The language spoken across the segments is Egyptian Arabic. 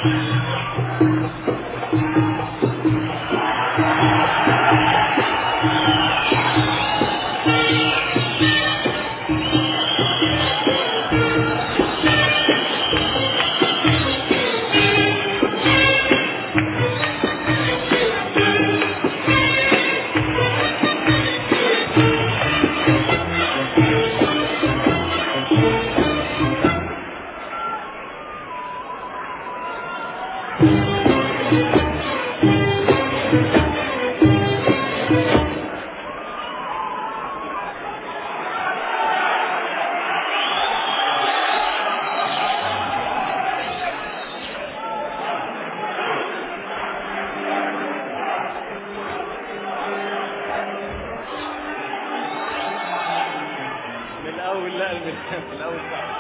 من الاول لا من من الاول صح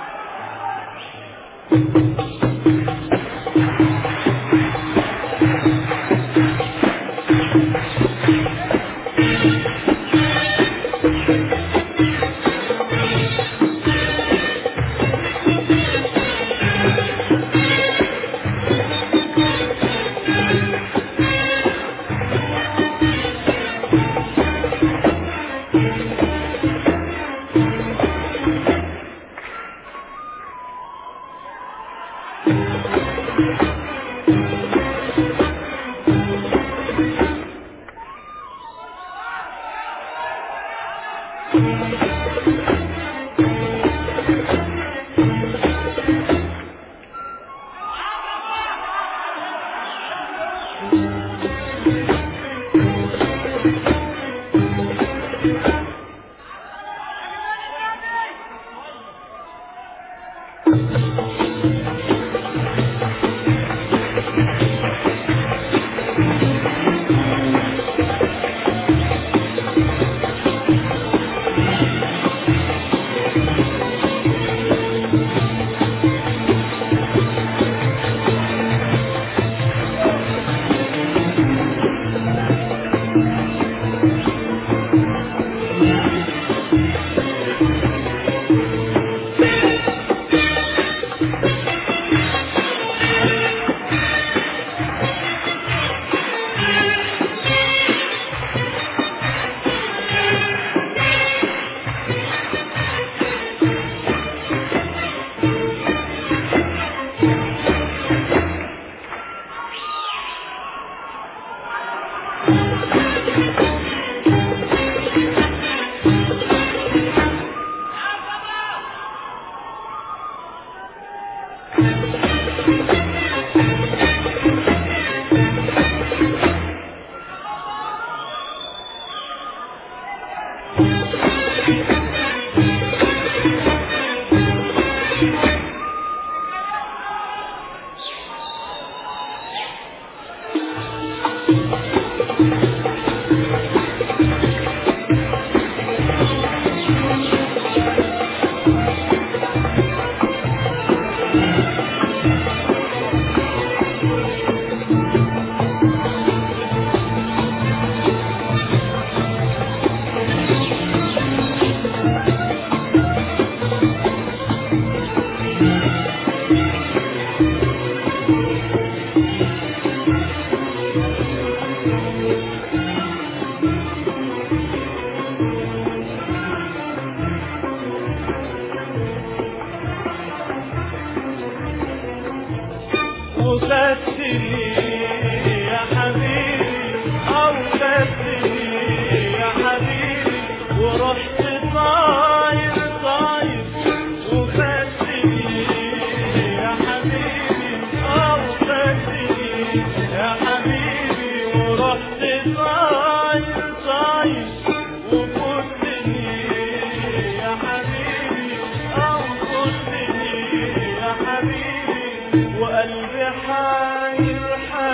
وخدتني يا حبيبي أو خدتني يا حبيبي ورحت طاير طاير وخدتني يا حبيبي أو خدتني يا حبيبي ورحت طاير طاير وفوتني يا حبيبي أو فوتني يا حبيبي وقلبي حاير حاير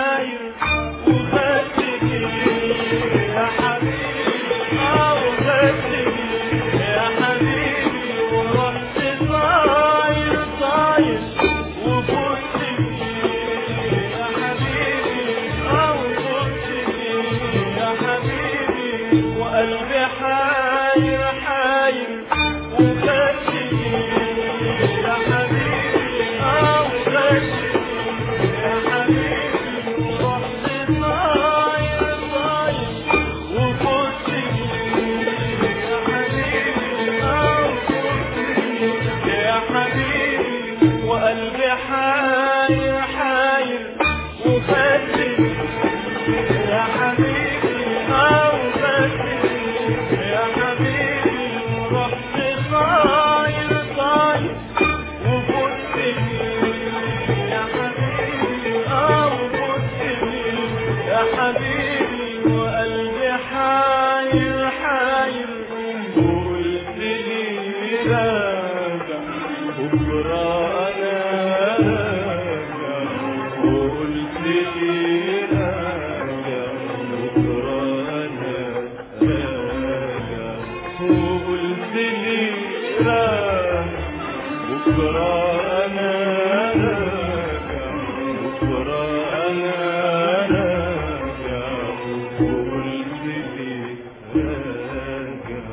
راجع بكرة أنا راجع وقلت لي راجع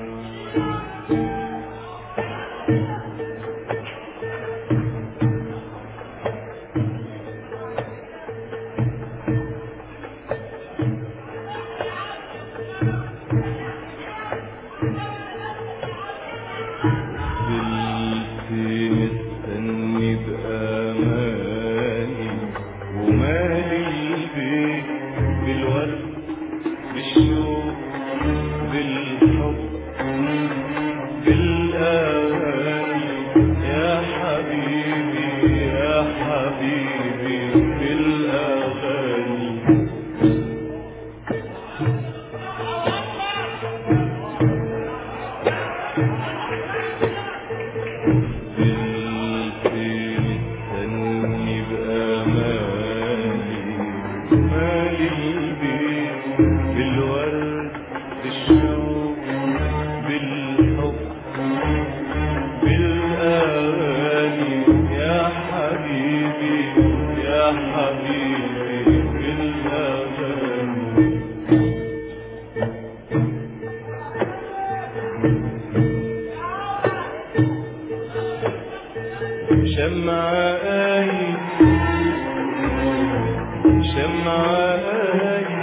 فضلت مستني بأماني ومالي البيت بالورد بالشوق بالحب بالأغاني يا حبيبي يا حبيبي بالأغاني فضلت مستني بأماني مالي البيت بالورد بالشوق بالحب بالأغاني يا حبيبي يا حبيبي بالأغاني شمعاني شمعاني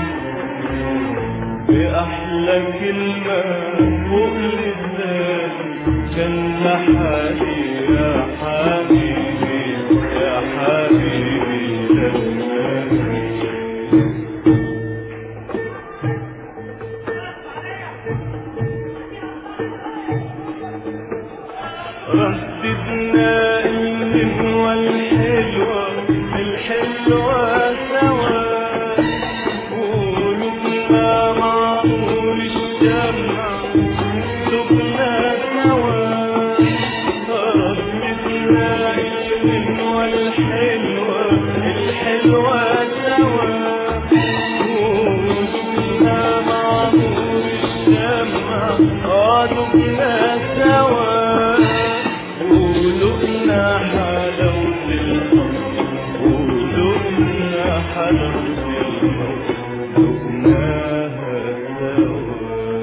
بأحلى كلمة فوق لساني كان لحالي يا حبيبي يا حبيبي لماني رددنا النجوى الحلوة الحلوة سوا قلوبنا معقول الشمع سبنا سوا رددنا النجوى الحلوة الحلوة سوا قلوبنا معقول الشمع قلوبنا سوا قلوبنا حلاوة الحب قلوبنا حلاوة الحب ذقناها سوا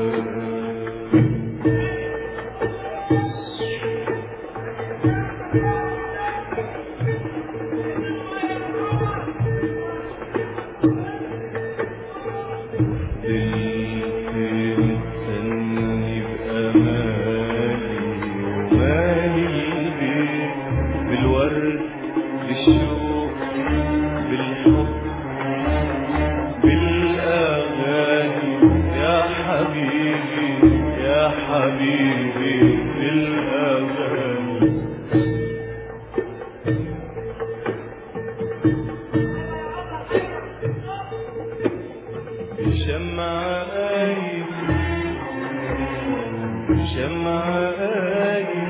فضلت مستني بأماني ومالي البيت بالورد بالشوق بالحب بالأغاني يا حبيبي يا حبيبي بالأغاني شمعاني شمعاني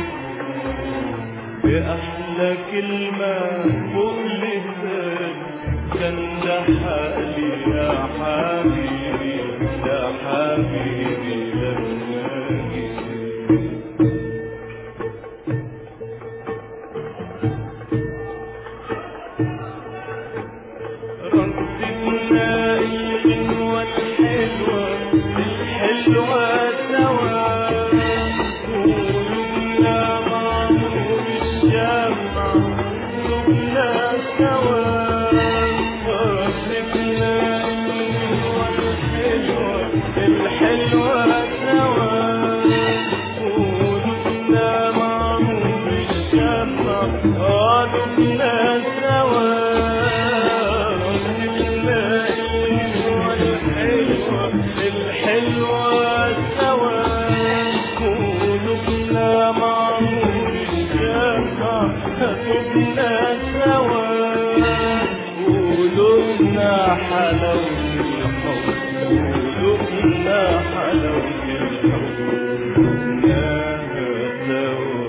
بأحلى كلمة فوق لساني كان ده حالي يا حبيبي يا حبيبي لما جيت رددنا الغنوة الحلوة الحلوة سوا قلوبنا معمول الشمع قلوبنا سوا رددنا الغنوة الحلوة الحلوة سوا قلوبنا معمول الشمع قلوبنا سوا الحلوة سوا قلوبنا معمول الجنة قلوبنا سوا قلوبنا حلاوة الحب قلوبنا حلاوة الحب قلوبنا سوا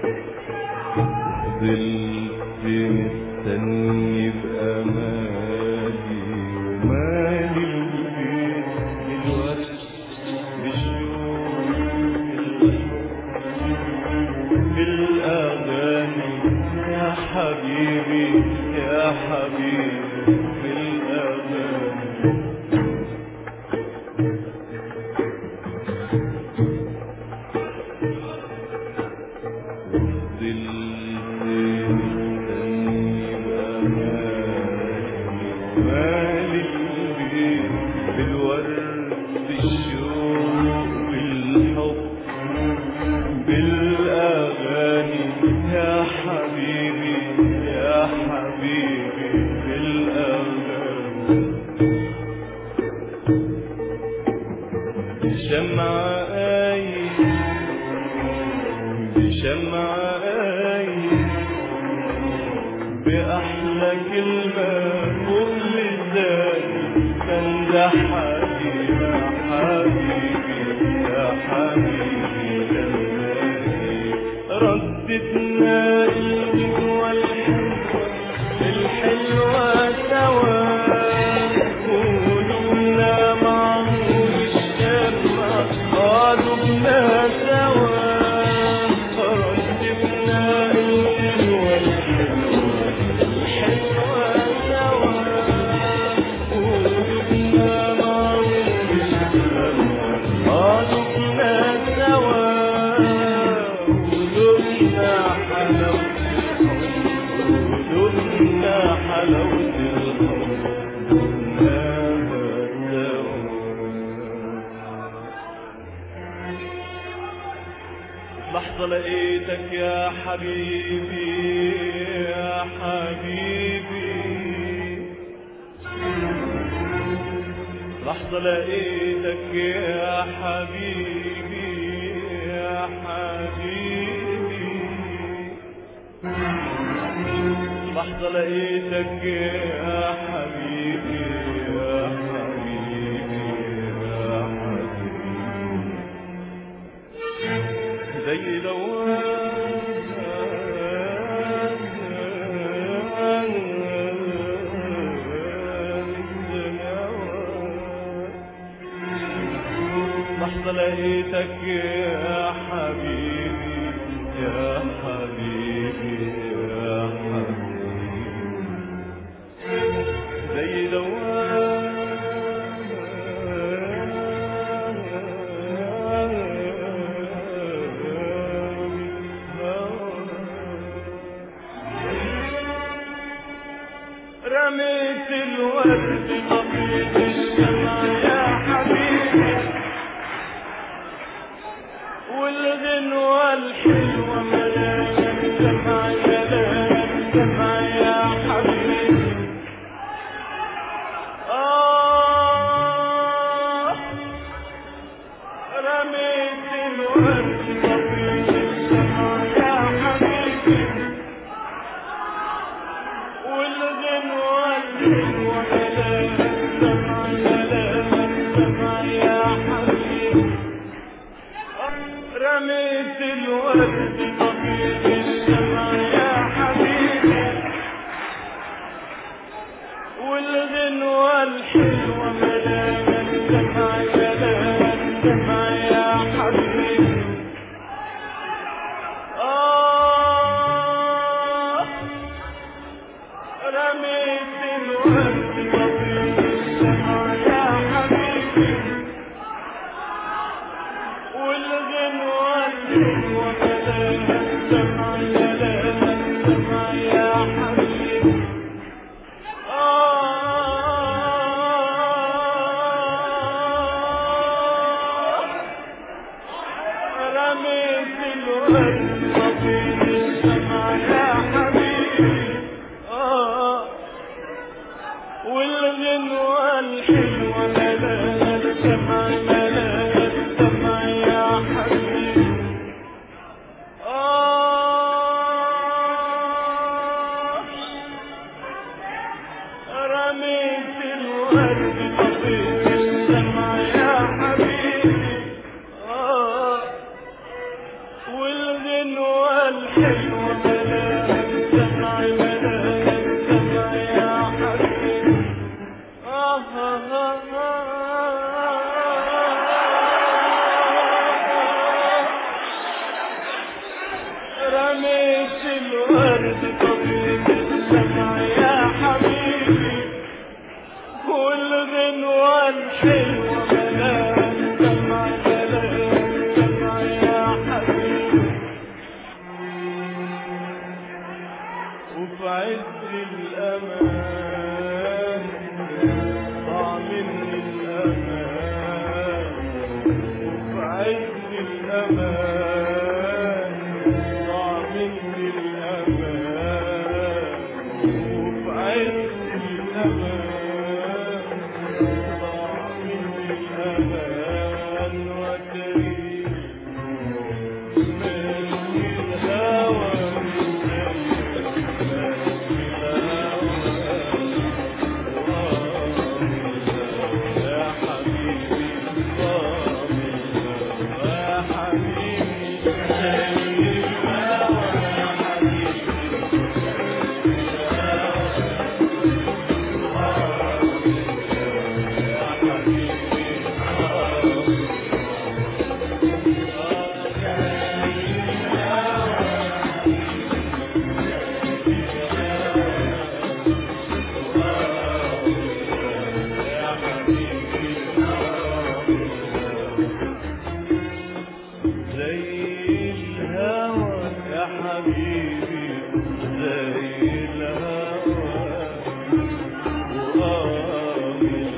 فضلت مستني بأماني يا حبيبي في الأغاني شمعة آي بشمعة آي بأحلى كلمة كل ثاني تمدح حبيبي حبيبي يا حبيبي لماني ردتنا الجوا الحلوة الحلوة سوا قولنا معمول الشمع قالوا سوا ردتنا الجوا الحلوة الحلوة سوا قولنا معمول الشمع قالوا سوا قلوبنا حلاوة قلوبنا حلاوة الحب قلناها سوا لحظة لقيتك يا حبيبي يا حبيبي لحظة لقيتك يا حبيبي يا حبيبي لحظة لقيتك يا حبيبي يا حبيبي يا حبيبي زي لحظة لقيتك يا حبيبي يا حبيبي يا حبيبي زي رميت الورد طفيت الشمع يا حبيبي والغنوة الحلوة ملامة الدمع ملامة الدمع يا حبيبي آه رميت الورد طفيت الشمع يا حبيبي والغنوة الحلوة ملامة الدمع ملامة الدمع يا حبيبي رميت الورد طفيت الشمع يا حبيبي والغنوة الحلوة ملامة الدمع ملامة الدمع يا حبيبي آه رميت الورد طفيت الشمع يا حبيبي والغنوة الحلوة ملامة الدمع ملامة الدمع يا حبيبي آه رميت الورد طفيت الشمع يا حبيبي آه والغنوة الحلوة ملامة الدمع ملامة الدمع يا حبيبي آه رميت الورد طفيت الشمع يا حبيبي آه والغنوة الحلوة ملامة الدمع ملامة الدمع يا حبيبي آه آه آه آه رميت الورد طبيب الشمع يا الحلوة ملاك دمع ملاك دمع يا حبيبي وفي عز الأمان ضاع مني الأمان وفي عز الأمان ضاع مني الأمان وفي عز الأمان ضاع مني الأمان وتريد ماشي الهوى يا حبيبي يا حبيبي زي الهوى يا حبيبي يا حبيبي زي الهوى يا حبيبي زي الهوى وآه من